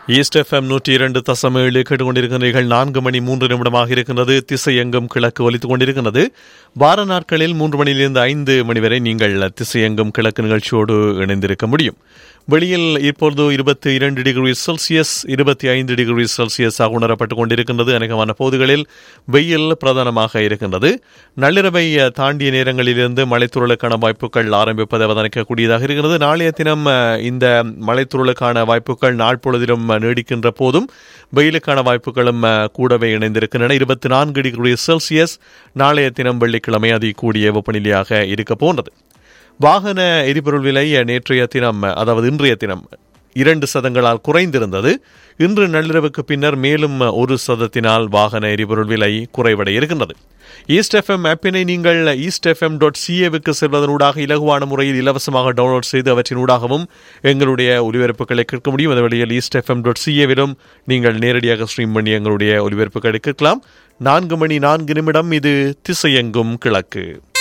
east FM நூற்றி இரண்டு தசம் ஏழு கேட்டுக்கொண்டிருக்கிறீர்கள் நான்கு மணி மூன்று நிமிடமாக இருக்கின்றது திசை எங்கும் கிழக்கு ஒலித்துக் கொண்டிருக்கிறது வார நாட்களில் மூன்று மணியிலிருந்து ஐந்து மணி வரை நீங்கள் திசை எங்கும் கிழக்கு நிகழ்ச்சியோடு இணைந்திருக்க முடியும் வெளியில் இப்பொழுது இருபத்தி இரண்டு டிகிரி செல்சியஸ் இருபத்தி ஐந்து டிகிரி செல்சியஸாக உணரப்பட்டுக் கொண்டிருக்கின்றது அநேகமான பகுதிகளில் வெயில் பிரதானமாக இருக்கின்றது நள்ளிரவை தாண்டிய நேரங்களிலிருந்து மலைத்துறலுக்கான வாய்ப்புகள் ஆரம்பிப்பதை அவதானிக்கக்கூடியதாக இருக்கிறது நாளைய தினம் அஹ், இந்த மலைத்துறலுக்கான வாய்ப்புகள் நாள் பொழுதிலும் அஹ், நீடிக்கின்ற போதும் வெயிலுக்கான வாய்ப்புகளும் அஹ், கூடவே இணைந்திருக்கின்றன இருபத்தி நான்கு டிகிரி செல்சியஸ் நாளைய தினம் வெள்ளிக்கிழமை அதி கூடிய வெப்பநிலையாக இருக்க போன்றது வாகன எரிபொருள் விலை நேற்றைய தினம் அதாவது இன்றைய தினம் இரண்டு சதங்களால் குறைந்திருந்தது இன்று நள்ளிரவுக்கு பின்னர் மேலும் ஒரு சதத்தினால் வாகன எரிபொருள் விலை குறைவடைய இருக்கின்றது ஈஸ்ட் எஃப்எம் ஆப்பினை நீங்கள் ஈஸ்ட் எஃப்எம் டாட் சிஏவுக்கு செல்வதனூடாக இலகுவான முறையில் இலவசமாக டவுன்லோட் செய்து அவற்றினூடாகவும் எங்களுடைய ஒலிபரப்புகளை கேட்க முடியும் அந்த வழியில் ஈஸ்ட் எஃப்எம் டாட் சிஏவிலும் நீங்கள் நேரடியாக ஸ்ட்ரீம் பண்ணி எங்களுடைய ஒலிபரப்புகளை கேட்கலாம் நான்கு மணி நான்கு நிமிடம் இது திசையெங்கும் கிழக்கு